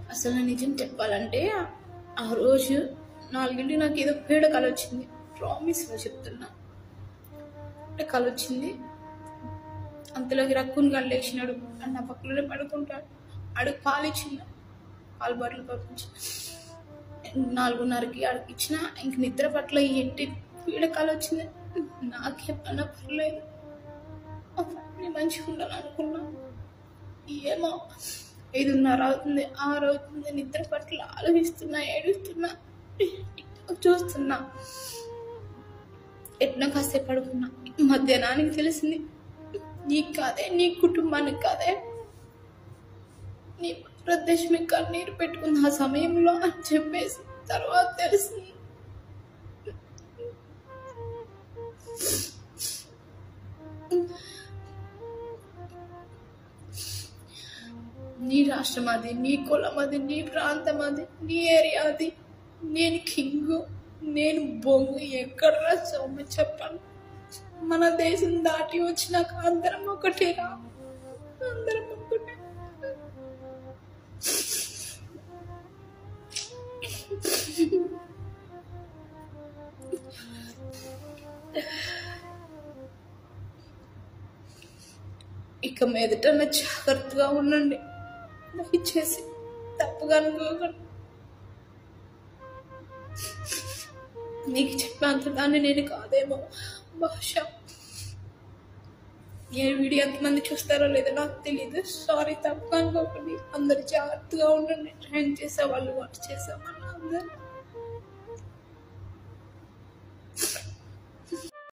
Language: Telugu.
అసలు నిజం చెప్పాలంటే ఆ రోజు నాలుగింటికి నాకు ఏదో పీడ కల వచ్చింది ప్రామిస్ చెప్తున్నా అంటే కల వచ్చింది అంతలోకి రక్కుని కళ్ళు లేచినాడు అండ్ నా పక్కలోనే పడుకుంటాడు అడుగు పాలు ఇచ్చిన పాలు బాటిల్ పంపించి నాలుగున్నరకి అడిగి ఇచ్చిన ఇంక నిద్ర పట్ల ఎట్టి పీడ కల వచ్చింది నాకేమన్నా పర్లేదు మా ఫ్యామిలీ మంచిగా ఉండాలనుకున్నా ఏమో ఐదున్నర అవుతుంది ఆరు అవుతుంది నిద్ర పట్ల ఆలోచిస్తున్నా ఏడుస్తున్నా టిక్టాక్ చూస్తున్నా ఎట్లా కాసేపు పడుకున్నా మధ్యాహ్నానికి తెలిసింది నీకు కాదే నీ కుటుంబానికి కాదే నీ ప్రదేశమే కన్నీరు పెట్టుకున్న ఆ సమయంలో అని చెప్పేసి తర్వాత తెలిసింది నీ రాష్ట్రం అది నీ కులం అది నీ ప్రాంతం అది నీ ఏరియా అది నేను కింగు నేను బొంగు ఎక్కడ సొమ్మ చెప్పాను మన దేశం దాటి వచ్చినాక అందరం ఒకటేరా అందరం ఒకటే ఇక మీదట జాగ్రత్తగా ఉండండి దయచేసి తప్పుగా అనుకోకండి మీకు చెప్పినంత దాన్ని నేను కాదేమో బహుశా ఏ వీడియో ఎంతమంది చూస్తారో లేదో నాకు తెలియదు సారీ తప్పుగా అనుకోకండి అందరు జాగ్రత్తగా ఉండండి ట్రైన్ చేసే వాళ్ళు వర్క్ చేసే వాళ్ళు అందరూ